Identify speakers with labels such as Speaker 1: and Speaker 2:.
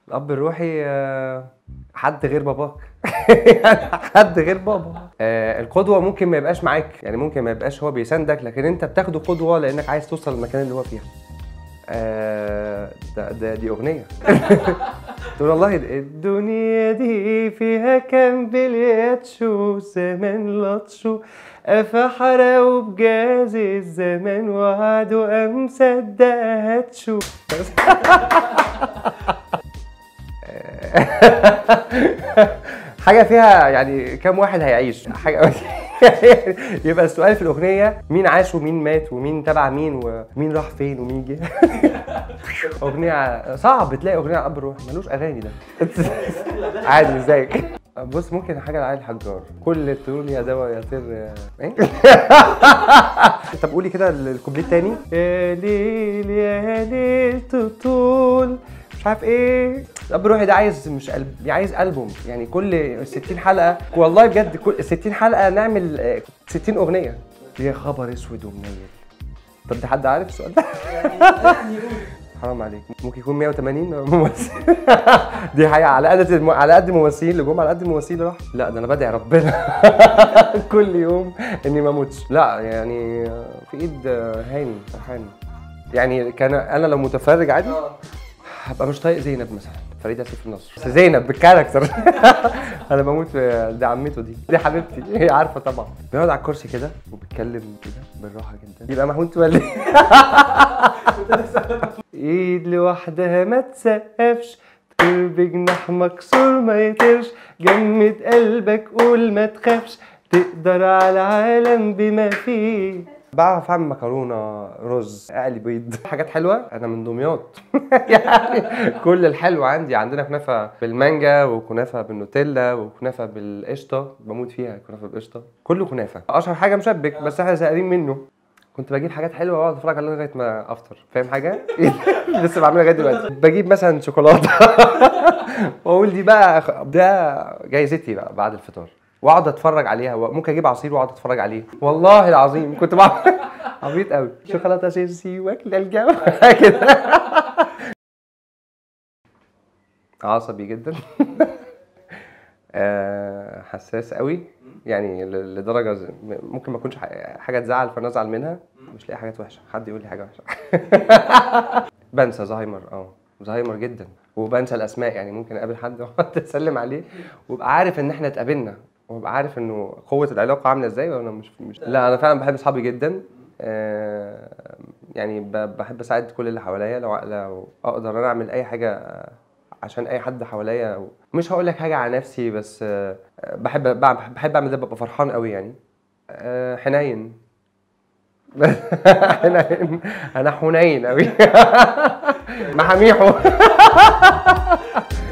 Speaker 1: الاب الروحي آه، حد غير باباك يعني حد غير بابا آه، القدوه ممكن ما يبقاش معاك يعني ممكن ما يبقاش هو بيساندك لكن انت بتاخده قدوه لانك عايز توصل للمكان اللي هو فيها آه، ده, ده دي اغنيه تقول والله الدنيا دي فيها كام بلياتشو زمان لطشو فحرقوا بجاز الزمان وقعدوا ام صدقها تشوف حاجه فيها يعني كام واحد هيعيش حاجه يبقى السؤال في الاغنيه مين عاش ومين مات ومين تبع مين ومين راح فين ومين جه اغنيه صعب تلاقي اغنيه عن اب الروح ملوش اغاني ده عادي ازيك بص ممكن حاجه لعلي الحجار كل الطيور يا دوا يا طير يا- ايه طب قولي كده الكوبليه التاني يا ليل يا ليل تطول مش عارف ايه اب روحي ده عايز مش قلب عايز البوم يعني كل 60 حلقه والله بجد كل 60 حلقه نعمل آه، 60 اغنيه يا خبر اسود ومنيل طب ده حد عارف السؤال ده؟ حرام عليك ممكن يكون 180 ممثل دي حقيقة على قد الم... على قد الممثلين اللي جم على قد الممثلين اللي راح لا ده انا بدعي ربنا كل يوم اني ما اموتش لا يعني في ايد هاني هاني يعني كان انا لو متفرج عادي هبقى مش طايق زينب مثلا فريده سيف النصر بس زينب بالكاركتر انا بموت في دي عمته دي دي حبيبتي هي عارفه طبعا بيقعد على الكرسي كده وبيتكلم كده بالراحه جدا يبقى محمود تولي ايد لوحدها ما تسقفش طير بجناح مكسور ما يطيرش جمد قلبك قول ما تخافش تقدر على العالم بما فيه بعرف اعمل مكرونه رز اقلي بيض حاجات حلوه انا من دمياط يعني كل الحلو عندي عندنا كنافه بالمانجا وكنافه بالنوتيلا وكنافه بالقشطه بموت فيها كنافه بالقشطه كله كنافه اشهر حاجه مشبك بس احنا زهقانين منه كنت بجيب حاجات حلوه واقعد اتفرج عليها لغايه ما افطر فاهم حاجه لسه بعملها لغايه دلوقتي بجيب مثلا شوكولاته واقول دي بقى ده جايزتي بقى بعد الفطار واقعد اتفرج عليها ممكن اجيب عصير واقعد اتفرج عليه والله العظيم كنت بعمل عبيط قوي شوكولاته شيبسي واكل الجو كده عصبي جدا آه، حساس قوي يعني ل- لدرجه ز- ممكن ما اكونش ح- حاجه تزعل فانا ازعل منها مش لاقي حاجات وحشه حد يقول لي حاجه وحشه بنسى زهايمر اه زهايمر جدا وبنسى الاسماء يعني ممكن اقابل حد واقعد اسلم عليه وابقى عارف ان احنا اتقابلنا وابقى عارف انه قوه العلاقه عامله ازاي وانا مش مش لا انا فعلا بحب اصحابي جدا آه، يعني ب- بحب اساعد كل اللي حواليا لو لو اقدر انا اعمل اي حاجه عشان اي حد حواليا مش هقول لك حاجه على نفسي بس آه، بحب بحب بحب اعمل ده ببقى فرحان قوي يعني آه، حنين حنين انا حنين قوي محاميحه